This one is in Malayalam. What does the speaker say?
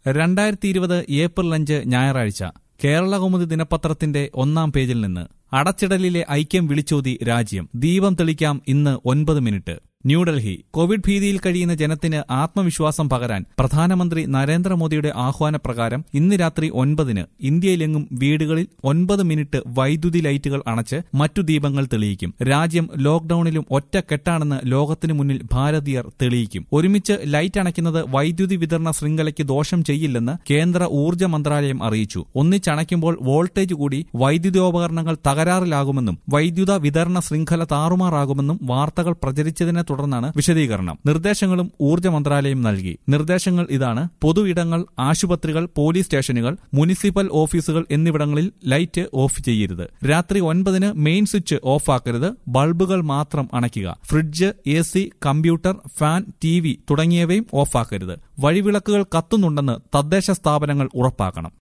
രണ്ടായിരത്തി ഇരുപത് ഏപ്രിൽ അഞ്ച് ഞായറാഴ്ച കേരളകൗമുദി ദിനപത്രത്തിന്റെ ഒന്നാം പേജിൽ നിന്ന് അടച്ചിടലിലെ ഐക്യം വിളിച്ചോതി രാജ്യം ദീപം തെളിക്കാം ഇന്ന് ഒൻപത് മിനിറ്റ് ന്യൂഡൽഹി കോവിഡ് ഭീതിയിൽ കഴിയുന്ന ജനത്തിന് ആത്മവിശ്വാസം പകരാൻ പ്രധാനമന്ത്രി നരേന്ദ്രമോദിയുടെ ആഹ്വാനപ്രകാരം ഇന്ന് രാത്രി ഒൻപതിന് ഇന്ത്യയിലെങ്ങും വീടുകളിൽ ഒൻപത് മിനിറ്റ് വൈദ്യുതി ലൈറ്റുകൾ അണച്ച് മറ്റു ദീപങ്ങൾ തെളിയിക്കും രാജ്യം ലോക്ഡൌണിലും ഒറ്റക്കെട്ടാണെന്ന് ലോകത്തിനു മുന്നിൽ ഭാരതീയർ തെളിയിക്കും ഒരുമിച്ച് ലൈറ്റ് അണയ്ക്കുന്നത് വൈദ്യുതി വിതരണ ശൃംഖലയ്ക്ക് ദോഷം ചെയ്യില്ലെന്ന് കേന്ദ്ര ഊർജ്ജ മന്ത്രാലയം അറിയിച്ചു ഒന്നിച്ചണയ്ക്കുമ്പോൾ വോൾട്ടേജ് കൂടി വൈദ്യുതോപകരണങ്ങൾ തകരാറിലാകുമെന്നും വൈദ്യുത വിതരണ ശൃംഖല താറുമാറാകുമെന്നും വാർത്തകൾ പ്രചരിച്ചതിനെ തുടർന്നാണ് വിശദീകരണം നിർദ്ദേശങ്ങളും ഊർജ്ജ മന്ത്രാലയം നൽകി നിർദ്ദേശങ്ങൾ ഇതാണ് പൊതു ഇടങ്ങൾ ആശുപത്രികൾ പോലീസ് സ്റ്റേഷനുകൾ മുനിസിപ്പൽ ഓഫീസുകൾ എന്നിവിടങ്ങളിൽ ലൈറ്റ് ഓഫ് ചെയ്യരുത് രാത്രി ഒൻപതിന് മെയിൻ സ്വിച്ച് ഓഫ് ആക്കരുത് ബൾബുകൾ മാത്രം അണയ്ക്കുക fridge A C computer fan T V തുടങ്ങിയവയും ഓഫാക്കരുത് വഴിവിളക്കുകൾ കത്തുന്നുണ്ടെന്ന് തദ്ദേശ സ്ഥാപനങ്ങൾ ഉറപ്പാക്കണം